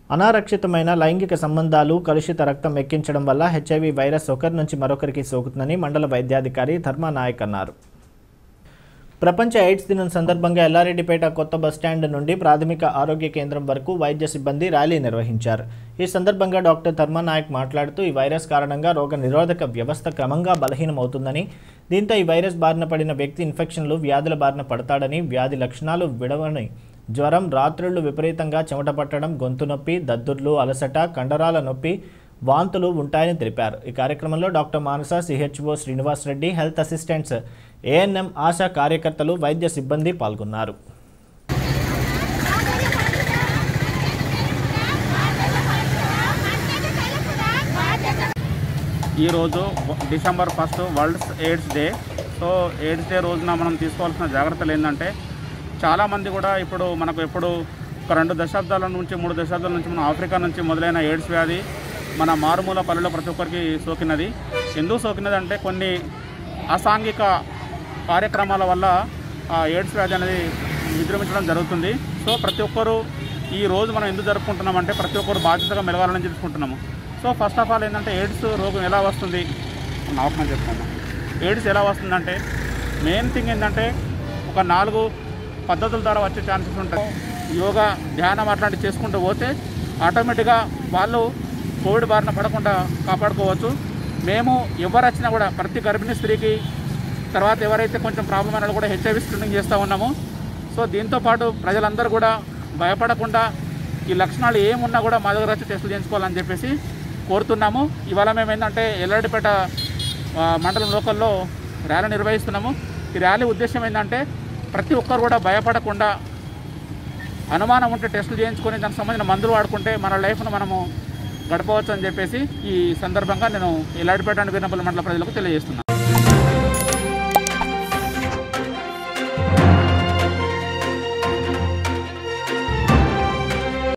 అనారక్షితమైన లైంగిక సంబంధాలు కలుషిత రక్తం ఎక్కించడం వల్ల హెచ్ఐవి వైరస్ ఒకరి నుంచి మరొకరికి సోకుతుందని మండల వైద్యాధికారి ధర్మానాయక్ అన్నారు ప్రపంచ ఎయిడ్స్ దినం సందర్భంగా ఎల్లారెడ్డిపేట కొత్త బస్టాండ్ నుండి ప్రాథమిక ఆరోగ్య కేంద్రం వరకు వైద్య సిబ్బంది ర్యాలీ నిర్వహించారు ఈ సందర్భంగా డాక్టర్ ధర్మానాయక్ మాట్లాడుతూ ఈ వైరస్ కారణంగా రోగ నిరోధక వ్యవస్థ క్రమంగా బలహీనమవుతుందని దీంతో ఈ వైరస్ బారిన పడిన వ్యక్తి ఇన్ఫెక్షన్లు వ్యాధుల బారిన పడతాడని వ్యాధి లక్షణాలు విడవని జ్వరం రాత్రుళ్లు విపరీతంగా చెమట పట్టడం గొంతు నొప్పి దద్దుర్లు అలసట కండరాల నొప్పి వాంతులు ఉంటాయని తెలిపారు ఈ కార్యక్రమంలో doctor Manasa CHO Srinivas Reddy health assistants ANM Asha కార్యకర్తలు వైద్య సిబ్బంది పాల్గొన్నారు ఈరోజు December first world AIDS day so AIDS day రోజున మనం తీసుకోవాల్సిన జాగ్రత్తలు ఏంటంటే చాలామంది కూడా ఇప్పుడు మనకు ఎప్పుడు ఒక రెండు దశాబ్దాల నుంచి మూడు దశాబ్దాల నుంచి మనం ఆఫ్రికా నుంచి మొదలైన ఎయిడ్స్ వ్యాధి మన మారుమూల పల్లెలో ప్రతి ఒక్కరికి సోకినది ఎందుకు సోకినది అంటే కొన్ని అసాంఘిక కార్యక్రమాల వల్ల ఆ ఎయిడ్స్ వ్యాధి అనేది విజృంభించడం జరుగుతుంది సో ప్రతి ఒక్కరూ ఈ రోజు మనం ఎందుకు జరుపుకుంటున్నామంటే ప్రతి ఒక్కరు బాధ్యతగా మెలగాలని తెలుసుకుంటున్నాము సో ఫస్ట్ ఆఫ్ ఆల్ ఏంటంటే ఎయిడ్స్ రోగం ఎలా వస్తుంది నవకం చెప్తాను ఎయిడ్స్ ఎలా వస్తుందంటే మెయిన్ థింగ్ ఏంటంటే ఒక నాలుగు పద్ధతుల ద్వారా వచ్చే ఛాన్సెస్ ఉంటాయి యోగా ధ్యానం అట్లాంటివి చేసుకుంటూ పోతే ఆటోమేటిక్గా వాళ్ళు కోవిడ్ బారిన పడకుండా కాపాడుకోవచ్చు మేము ఎవరు వచ్చినా కూడా ప్రతి గర్భిణీ స్త్రీకి తర్వాత ఎవరైతే కొంచెం ప్రాబ్లం అయినా కూడా హెచ్ఐవి స్క్రీనింగ్ చేస్తూ ఉన్నాము సో దీంతో పాటు ప్రజలందరూ కూడా భయపడకుండా ఈ లక్షణాలు ఏమున్నా కూడా మా దగ్గర వచ్చి టెస్టులు చేయించుకోవాలని చెప్పేసి కోరుతున్నాము ఇవాళ మేము ఏంటంటే ఎల్లాడిపేట ఆ, మండలం లోకల్లో ర్యాలీ నిర్వహిస్తున్నాము ఈ ర్యాలీ ఉద్దేశం ఏంటంటే ప్రతి ఒక్కరు కూడా భయపడకుండా అనుమానం ఉంటే టెస్టులు చేయించుకొని దానికి సంబంధించిన మందులు వాడుకుంటే మన లైఫ్ను మనము గడపవచ్చు అని చెప్పేసి ఈ సందర్భంగా నేను ఎల్లాడిపేట వీరనపల్లి మండల ప్రజలకు తెలియజేస్తున్నాను